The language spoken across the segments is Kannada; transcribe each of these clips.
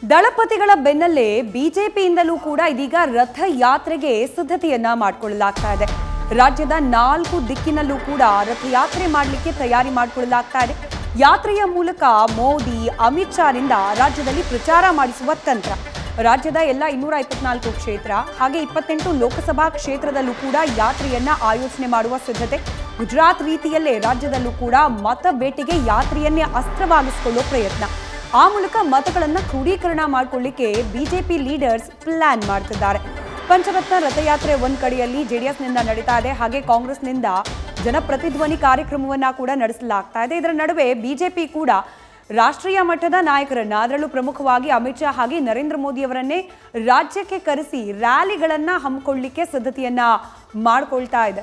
ದಳಪತಿಗಳ ಬೆನ್ನಲ್ಲೇ ಬಿಜೆಪಿಯಿಂದಲೂ ಕೂಡ ಇದೀಗ ರಥಯಾತ್ರೆಗೆ ಸಿದ್ಧತೆಯನ್ನ ಮಾಡಿಕೊಳ್ಳಲಾಗ್ತಾ ಇದೆ ರಾಜ್ಯದ ನಾಲ್ಕು ದಿಕ್ಕಿನಲ್ಲೂ ಕೂಡ ರಥಯಾತ್ರೆ ಮಾಡಲಿಕ್ಕೆ ತಯಾರಿ ಮಾಡಿಕೊಳ್ಳಲಾಗ್ತಾ ಇದೆ ಯಾತ್ರೆಯ ಮೂಲಕ ಮೋದಿ ಅಮಿತ್ ಶಾರಿಂದ ರಾಜ್ಯದಲ್ಲಿ ಪ್ರಚಾರ ಮಾಡಿಸುವ ತಂತ್ರ ರಾಜ್ಯದ ಎಲ್ಲ ಇನ್ನೂರ ಇಪ್ಪತ್ನಾಲ್ಕು ಕ್ಷೇತ್ರ ಹಾಗೆ ಇಪ್ಪತ್ತೆಂಟು ಲೋಕಸಭಾ ಕ್ಷೇತ್ರದಲ್ಲೂ ಕೂಡ ಯಾತ್ರೆಯನ್ನ ಆಯೋಜನೆ ಮಾಡುವ ಸಿದ್ಧತೆ ಗುಜರಾತ್ ರೀತಿಯಲ್ಲೇ ರಾಜ್ಯದಲ್ಲೂ ಕೂಡ ಮತ ಬೇಟೆಗೆ ಯಾತ್ರೆಯನ್ನೇ ಅಸ್ತ್ರವಾಗಿಸಿಕೊಳ್ಳೋ ಪ್ರಯತ್ನ ಆ ಮೂಲಕ ಮತಗಳನ್ನ ಕ್ರೋಢೀಕರಣ ಮಾಡಿಕೊಳ್ಳಿಕ್ಕೆ ಬಿಜೆಪಿ ಲೀಡರ್ಸ್ ಪ್ಲಾನ್ ಮಾಡ್ತಿದ್ದಾರೆ ಪಂಚರತ್ನ ರಥಯಾತ್ರೆ ಒಂದ್ ಕಡೆಯಲ್ಲಿ ಜೆಡಿಎಸ್ನಿಂದ ನಡೀತಾ ಇದೆ ಹಾಗೆ ಕಾಂಗ್ರೆಸ್ನಿಂದ ಜನಪ್ರತಿಧ್ವನಿ ಕಾರ್ಯಕ್ರಮವನ್ನ ಕೂಡ ನಡೆಸಲಾಗ್ತಾ ಇದೆ ಇದರ ನಡುವೆ ಬಿಜೆಪಿ ಕೂಡ ರಾಷ್ಟ್ರೀಯ ಮಟ್ಟದ ನಾಯಕರನ್ನ ಅದರಲ್ಲೂ ಪ್ರಮುಖವಾಗಿ ಅಮಿತ್ ಶಾ ಹಾಗೆ ನರೇಂದ್ರ ಮೋದಿ ಅವರನ್ನೇ ರಾಜ್ಯಕ್ಕೆ ಕರೆಸಿ ರ್ಯಾಲಿಗಳನ್ನ ಹಮ್ಮಿಕೊಳ್ಳಿಕ್ಕೆ ಸಿದ್ಧತೆಯನ್ನ ಮಾಡ್ಕೊಳ್ತಾ ಇದೆ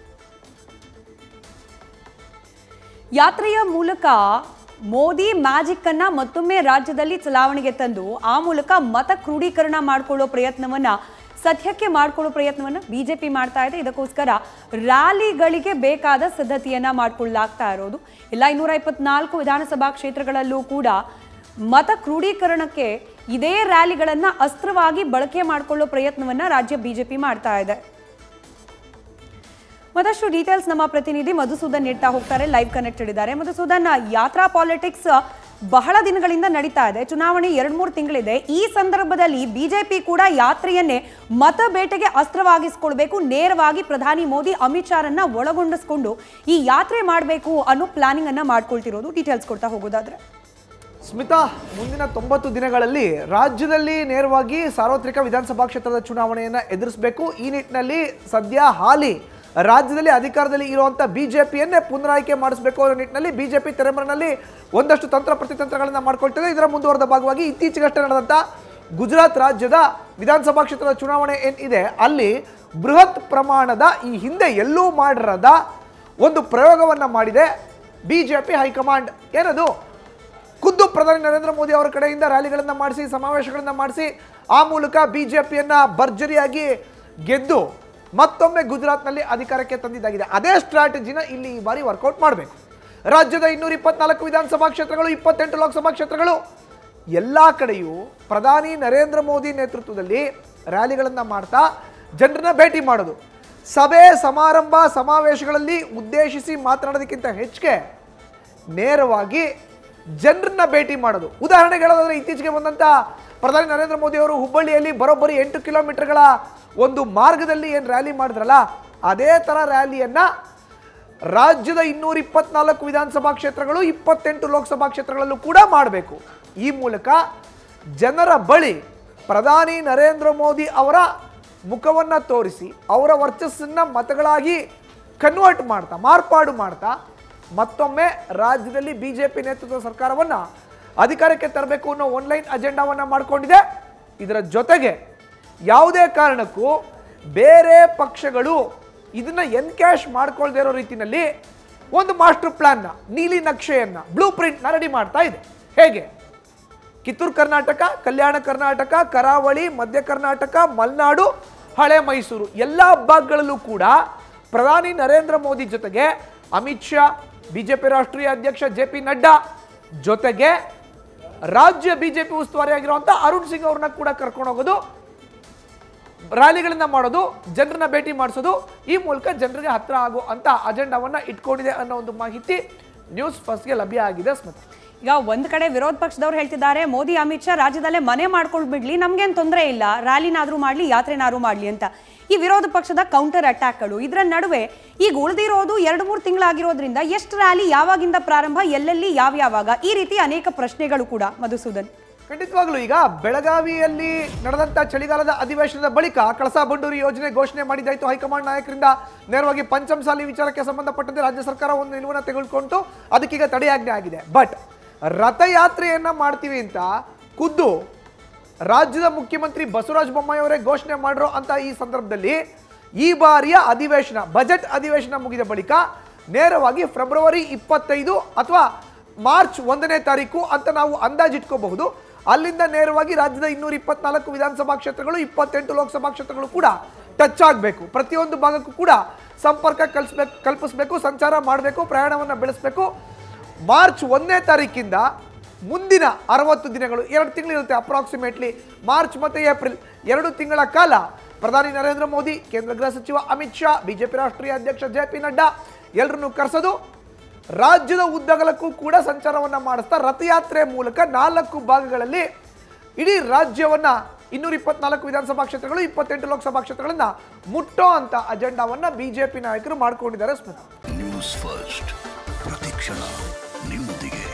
ಯಾತ್ರೆಯ ಮೂಲಕ ಮೋದಿ ಮ್ಯಾಜಿಕ್ ಅನ್ನ ಮತ್ತೊಮ್ಮೆ ರಾಜ್ಯದಲ್ಲಿ ಚಲಾವಣೆಗೆ ತಂದು ಆ ಮೂಲಕ ಮತ ಕ್ರೋಢೀಕರಣ ಮಾಡಿಕೊಳ್ಳೋ ಪ್ರಯತ್ನವನ್ನ ಸದ್ಯಕ್ಕೆ ಮಾಡಿಕೊಳ್ಳೋ ಪ್ರಯತ್ನವನ್ನ ಬಿಜೆಪಿ ಮಾಡ್ತಾ ಇದೆ ಇದಕ್ಕೋಸ್ಕರ ರ್ಯಾಲಿಗಳಿಗೆ ಬೇಕಾದ ಸಿದ್ಧತೆಯನ್ನ ಮಾಡಿಕೊಳ್ಳಲಾಗ್ತಾ ಇರೋದು ಎಲ್ಲ ಇನ್ನೂರ ಇಪ್ಪತ್ನಾಲ್ಕು ವಿಧಾನಸಭಾ ಕ್ಷೇತ್ರಗಳಲ್ಲೂ ಕೂಡ ಮತ ಕ್ರೋಢೀಕರಣಕ್ಕೆ ಇದೇ ರ್ಯಾಲಿಗಳನ್ನ ಅಸ್ತ್ರವಾಗಿ ಬಳಕೆ ಮಾಡಿಕೊಳ್ಳೋ ಪ್ರಯತ್ನವನ್ನ ರಾಜ್ಯ ಬಿಜೆಪಿ ಮಾಡ್ತಾ ಇದೆ ಮತ್ತಷ್ಟು ಡೀಟೇಲ್ಸ್ ನಮ್ಮ ಪ್ರತಿನಿಧಿ ಮಧುಸೂದನ್ ನೀಡ್ತಾ ಹೋಗ್ತಾರೆ ಲೈವ್ ಕನೆಕ್ಟೆಡ್ ಇದ್ದಾರೆ ಮಧುಸೂದನ್ ಯಾತ್ರಾ ಪಾಲಿಟಿಕ್ಸ್ ಬಹಳ ದಿನಗಳಿಂದ ನಡೀತಾ ಇದೆ ಚುನಾವಣೆ ಎರಡ್ ಮೂರು ತಿಂಗಳಿದೆ ಈ ಸಂದರ್ಭದಲ್ಲಿ ಬಿಜೆಪಿ ಕೂಡ ಯಾತ್ರೆಯನ್ನೇ ಮತ ಬೇಟೆಗೆ ಅಸ್ತ್ರವಾಗಿಸ್ಕೊಳ್ಬೇಕು ನೇರವಾಗಿ ಪ್ರಧಾನಿ ಮೋದಿ ಅಮಿತ್ ಶಾರನ್ನ ಒಳಗೊಂಡಿಸ್ಕೊಂಡು ಈ ಯಾತ್ರೆ ಮಾಡಬೇಕು ಅನ್ನೋ ಪ್ಲಾನಿಂಗ್ ಅನ್ನ ಮಾಡ್ಕೊಳ್ತಿರೋದು ಡೀಟೇಲ್ಸ್ ಕೊಡ್ತಾ ಹೋಗೋದಾದ್ರೆ ಸ್ಮಿತಾ ಮುಂದಿನ ತೊಂಬತ್ತು ದಿನಗಳಲ್ಲಿ ರಾಜ್ಯದಲ್ಲಿ ನೇರವಾಗಿ ಸಾರ್ವತ್ರಿಕ ವಿಧಾನಸಭಾ ಕ್ಷೇತ್ರದ ಚುನಾವಣೆಯನ್ನು ಎದುರಿಸಬೇಕು ಈ ನಿಟ್ಟಿನಲ್ಲಿ ಸದ್ಯ ಹಾಲಿ ರಾಜ್ಯದಲ್ಲಿ ಅಧಿಕಾರದಲ್ಲಿ ಇರುವಂಥ ಬಿಜೆಪಿಯನ್ನೇ ಪುನರಾಯ್ಕೆ ಮಾಡಿಸಬೇಕು ಅನ್ನೋ ನಿಟ್ಟಿನಲ್ಲಿ ಬಿಜೆಪಿ ತೆರೆಮರೆನಲ್ಲಿ ಒಂದಷ್ಟು ತಂತ್ರ ಪ್ರತಿತಂತ್ರಗಳನ್ನು ಮಾಡ್ಕೊಳ್ತಿದೆ ಇದರ ಮುಂದುವರೆದ ಭಾಗವಾಗಿ ಇತ್ತೀಚೆಗಷ್ಟೇ ನಡೆದಂಥ ಗುಜರಾತ್ ರಾಜ್ಯದ ವಿಧಾನಸಭಾ ಕ್ಷೇತ್ರದ ಚುನಾವಣೆ ಏನಿದೆ ಅಲ್ಲಿ ಬೃಹತ್ ಪ್ರಮಾಣದ ಈ ಹಿಂದೆ ಎಲ್ಲೂ ಮಾಡಿರದ ಒಂದು ಪ್ರಯೋಗವನ್ನು ಮಾಡಿದೆ ಬಿಜೆಪಿ ಹೈಕಮಾಂಡ್ ಏನದು ಖುದ್ದು ಪ್ರಧಾನಿ ನರೇಂದ್ರ ಮೋದಿ ಅವರ ಕಡೆಯಿಂದ ರ್ಯಾಲಿಗಳನ್ನು ಮಾಡಿಸಿ ಸಮಾವೇಶಗಳನ್ನು ಮಾಡಿಸಿ ಆ ಮೂಲಕ ಬಿಜೆಪಿಯನ್ನ ಭರ್ಜರಿಯಾಗಿ ಗೆದ್ದು ಮತ್ತೊಮ್ಮೆ ಗುಜರಾತ್ನಲ್ಲಿ ಅಧಿಕಾರಕ್ಕೆ ತಂದಿದ್ದಾಗಿದೆ ಅದೇ ಸ್ಟ್ರಾಟಜಿನ ಇಲ್ಲಿ ಈ ಬಾರಿ ವರ್ಕೌಟ್ ಮಾಡಬೇಕು ರಾಜ್ಯದ ಇನ್ನೂರ ಇಪ್ಪತ್ನಾಲ್ಕು ವಿಧಾನಸಭಾ ಕ್ಷೇತ್ರಗಳು ಇಪ್ಪತ್ತೆಂಟು ಲೋಕಸಭಾ ಕ್ಷೇತ್ರಗಳು ಎಲ್ಲ ಕಡೆಯೂ ಪ್ರಧಾನಿ ನರೇಂದ್ರ ಮೋದಿ ನೇತೃತ್ವದಲ್ಲಿ ರ್ಯಾಲಿಗಳನ್ನು ಮಾಡ್ತಾ ಜನರನ್ನ ಭೇಟಿ ಮಾಡೋದು ಸಭೆ ಸಮಾರಂಭ ಸಮಾವೇಶಗಳಲ್ಲಿ ಉದ್ದೇಶಿಸಿ ಮಾತನಾಡೋದಕ್ಕಿಂತ ಹೆಚ್ಚಿಗೆ ನೇರವಾಗಿ ಜನರನ್ನ ಭೇಟಿ ಮಾಡೋದು ಉದಾಹರಣೆಗೆ ಹೇಳೋದಾದ್ರೆ ಇತ್ತೀಚೆಗೆ ಬಂದಂಥ ಪ್ರಧಾನಿ ನರೇಂದ್ರ ಮೋದಿ ಅವರು ಹುಬ್ಬಳ್ಳಿಯಲ್ಲಿ ಬರೋಬ್ಬರಿ ಎಂಟು ಕಿಲೋಮೀಟರ್ಗಳ ಒಂದು ಮಾರ್ಗದಲ್ಲಿ ಏನು ರ್ಯಾಲಿ ಮಾಡಿದ್ರಲ್ಲ ಅದೇ ಥರ ರ್ಯಾಲಿಯನ್ನ ರಾಜ್ಯದ ಇನ್ನೂರ ಇಪ್ಪತ್ನಾಲ್ಕು ವಿಧಾನಸಭಾ ಕ್ಷೇತ್ರಗಳು ಇಪ್ಪತ್ತೆಂಟು ಲೋಕಸಭಾ ಕ್ಷೇತ್ರಗಳಲ್ಲೂ ಕೂಡ ಮಾಡಬೇಕು ಈ ಮೂಲಕ ಜನರ ಬಳಿ ಪ್ರಧಾನಿ ನರೇಂದ್ರ ಮೋದಿ ಅವರ ಮುಖವನ್ನು ತೋರಿಸಿ ಅವರ ವರ್ಚಸ್ಸನ್ನ ಮತಗಳಾಗಿ ಕನ್ವರ್ಟ್ ಮಾಡ್ತಾ ಮಾರ್ಪಾಡು ಮಾಡ್ತಾ ಮತ್ತೊಮ್ಮೆ ರಾಜ್ಯದಲ್ಲಿ ಬಿಜೆಪಿ ನೇತೃತ್ವದ ಸರ್ಕಾರವನ್ನು ಅಧಿಕಾರಕ್ಕೆ ತರಬೇಕು ಅನ್ನೋ ಆನ್ಲೈನ್ ಅಜೆಂಡಾವನ್ನು ಮಾಡಿಕೊಂಡಿದೆ ಇದರ ಜೊತೆಗೆ ಯಾವುದೇ ಕಾರಣಕ್ಕೂ ಬೇರೆ ಪಕ್ಷಗಳು ಇದನ್ನ ಎನ್ಕ್ಯಾಶ್ ಮಾಡ್ಕೊಳ್ದೇ ಇರೋ ರೀತಿಯಲ್ಲಿ ಒಂದು ಮಾಸ್ಟರ್ ಪ್ಲಾನ್ನ ನೀಲಿ ನಕ್ಷೆಯನ್ನ ಬ್ಲೂ ಪ್ರಿಂಟ್ನ ರೆಡಿ ಮಾಡ್ತಾ ಇದೆ ಹೇಗೆ ಕಿತ್ತೂರು ಕರ್ನಾಟಕ ಕಲ್ಯಾಣ ಕರ್ನಾಟಕ ಕರಾವಳಿ ಮಧ್ಯ ಕರ್ನಾಟಕ ಮಲೆನಾಡು ಹಳೆ ಮೈಸೂರು ಎಲ್ಲ ಭಾಗಗಳಲ್ಲೂ ಕೂಡ ಪ್ರಧಾನಿ ನರೇಂದ್ರ ಮೋದಿ ಜೊತೆಗೆ ಅಮಿತ್ ಶಾ ಬಿಜೆಪಿ ರಾಷ್ಟ್ರೀಯ ಅಧ್ಯಕ್ಷ ಜೆ ಪಿ ನಡ್ಡಾ ಜೊತೆಗೆ ರಾಜ್ಯ ಬಿಜೆಪಿ ಉಸ್ತುವಾರಿಯಾಗಿರುವಂಥ ಅರುಣ್ ಸಿಂಗ್ ಅವ್ರನ್ನ ಕೂಡ ಕರ್ಕೊಂಡು ಹೋಗೋದು ರ್ಯಾಲಿಗಳನ್ನ ಮಾಡೋದು ಜನರನ್ನ ಭೇಟಿ ಮಾಡಿಸೋದು ಈ ಮೂಲಕ ಜನರಿಗೆ ಹತ್ರ ಆಗೋ ಅಂತ ಅಜೆಂಡಾವನ್ನ ಇಟ್ಕೊಂಡಿದೆ ಅನ್ನೋ ಒಂದು ಮಾಹಿತಿ ನ್ಯೂಸ್ ಫಸ್ಟ್ಗೆ ಲಭ್ಯ ಆಗಿದೆ ಸ್ಮಿತ್ ಈಗ ಒಂದ್ ಕಡೆ ವಿರೋಧ ಪಕ್ಷದವ್ರು ಹೇಳ್ತಿದ್ದಾರೆ ಮೋದಿ ಅಮಿತ್ ಶಾ ರಾಜ್ಯದಲ್ಲೇ ಮನೆ ಮಾಡ್ಕೊಂಡು ಬಿಡ್ಲಿ ನಮ್ಗೇನ್ ತೊಂದರೆ ಇಲ್ಲ ರ್ಯಾಲಿನಾದ್ರೂ ಮಾಡ್ಲಿ ಯಾತ್ರೆನಾದ್ರೂ ಮಾಡ್ಲಿ ಅಂತ ಈ ವಿರೋಧ ಪಕ್ಷದ ಕೌಂಟರ್ ಅಟ್ಯಾಕ್ಗಳು ಇದರ ನಡುವೆ ಈಗ ಉಳಿದಿರೋದು ಎರಡು ಮೂರು ತಿಂಗಳಾಗಿರೋದ್ರಿಂದ ಎಷ್ಟು ರ್ಯಾಲಿ ಯಾವಾಗಿಂದ ಪ್ರಾರಂಭ ಎಲ್ಲೆಲ್ಲಿ ಯಾವ್ಯಾವಾಗ ಈ ರೀತಿ ಅನೇಕ ಪ್ರಶ್ನೆಗಳು ಕೂಡ ಮಧುಸೂದನ್ ಖಂಡಿತವಾಗ್ಲೂ ಈಗ ಬೆಳಗಾವಿಯಲ್ಲಿ ನಡೆದಂತ ಚಳಿಗಾಲದ ಅಧಿವೇಶನದ ಬಳಿಕ ಕಳಸಾ ಬಂಡೂರಿ ಯೋಜನೆ ಘೋಷಣೆ ಮಾಡಿದ್ದಾಯ್ತು ಹೈಕಮಾಂಡ್ ನಾಯಕರಿಂದ ನೇರವಾಗಿ ಪಂಚಮಸಾಲಿ ವಿಚಾರಕ್ಕೆ ಸಂಬಂಧಪಟ್ಟಂತೆ ರಾಜ್ಯ ಸರ್ಕಾರ ಒಂದು ನಿಲುವನ್ನು ತೆಗೆದುಕೊಂಡು ಅದಕ್ಕೀಗ ತಡೆಯಾಜ್ಞೆ ಆಗಿದೆ ಬಟ್ ರಥಯಾತ್ರೆಯನ್ನ ಮಾಡ್ತೀವಿ ಅಂತ ಖುದ್ದು ರಾಜ್ಯದ ಮುಖ್ಯಮಂತ್ರಿ ಬಸವರಾಜ ಬೊಮ್ಮಾಯಿ ಅವರೇ ಘೋಷಣೆ ಮಾಡಿರೋ ಅಂತ ಈ ಸಂದರ್ಭದಲ್ಲಿ ಈ ಬಾರಿಯ ಅಧಿವೇಶನ ಬಜೆಟ್ ಅಧಿವೇಶನ ಮುಗಿದ ಬಳಿಕ ನೇರವಾಗಿ ಫೆಬ್ರವರಿ ಇಪ್ಪತ್ತೈದು ಅಥವಾ ಮಾರ್ಚ್ ಒಂದನೇ ತಾರೀಕು ಅಂತ ನಾವು ಅಂದಾಜಿಟ್ಕೋಬಹುದು ಅಲ್ಲಿಂದ ನೇರವಾಗಿ ರಾಜ್ಯದ ಇನ್ನೂರ ಇಪ್ಪತ್ನಾಲ್ಕು ವಿಧಾನಸಭಾ ಕ್ಷೇತ್ರಗಳು ಇಪ್ಪತ್ತೆಂಟು ಲೋಕಸಭಾ ಕ್ಷೇತ್ರಗಳು ಕೂಡ ಟಚ್ ಆಗಬೇಕು ಪ್ರತಿಯೊಂದು ಭಾಗಕ್ಕೂ ಕೂಡ ಸಂಪರ್ಕ ಕಲ್ಸ್ಬೇಕು ಕಲ್ಪಿಸಬೇಕು ಸಂಚಾರ ಮಾಡಬೇಕು ಪ್ರಯಾಣವನ್ನು ಬೆಳೆಸಬೇಕು ಮಾರ್ಚ್ ಒಂದನೇ ತಾರೀಕಿಂದ ಮುಂದಿನ ಅರವತ್ತು ದಿನಗಳು ಎರಡು ತಿಂಗಳಿರುತ್ತೆ ಅಪ್ರಾಕ್ಸಿಮೇಟ್ಲಿ ಮಾರ್ಚ್ ಮತ್ತು ಏಪ್ರಿಲ್ ಎರಡು ತಿಂಗಳ ಕಾಲ ಪ್ರಧಾನಿ ನರೇಂದ್ರ ಮೋದಿ ಕೇಂದ್ರ ಗೃಹ ಸಚಿವ ಅಮಿತ್ ಶಾ ಬಿಜೆಪಿ ರಾಷ್ಟ್ರೀಯ ಅಧ್ಯಕ್ಷ ಜೆ ಪಿ ನಡ್ಡಾ ಎಲ್ಲರನ್ನೂ ಕರೆಸೋದು ರಾಜ್ಯದ ಉದ್ದಗಲಕ್ಕೂ ಕೂಡ ಸಂಚಾರವನ್ನ ಮಾಡಿಸ್ತಾ ರಥಯಾತ್ರೆ ಮೂಲಕ ನಾಲ್ಕು ಭಾಗಗಳಲ್ಲಿ ಇಡೀ ರಾಜ್ಯವನ್ನ ಇನ್ನೂರ ಇಪ್ಪತ್ನಾಲ್ಕು ವಿಧಾನಸಭಾ ಕ್ಷೇತ್ರಗಳು ಇಪ್ಪತ್ತೆಂಟು ಲೋಕಸಭಾ ಕ್ಷೇತ್ರಗಳನ್ನ ಮುಟ್ಟೋ ಅಂತ ಅಜೆಂಡಾವನ್ನ ಬಿಜೆಪಿ ನಾಯಕರು ಮಾಡ್ಕೊಂಡಿದ್ದಾರೆ ಸ್ಮಿತಾ ನ್ಯೂಸ್ ಫಸ್ಟ್ ಪ್ರತಿಕ್ಷಣ ನಿಮ್ಮೊಂದಿಗೆ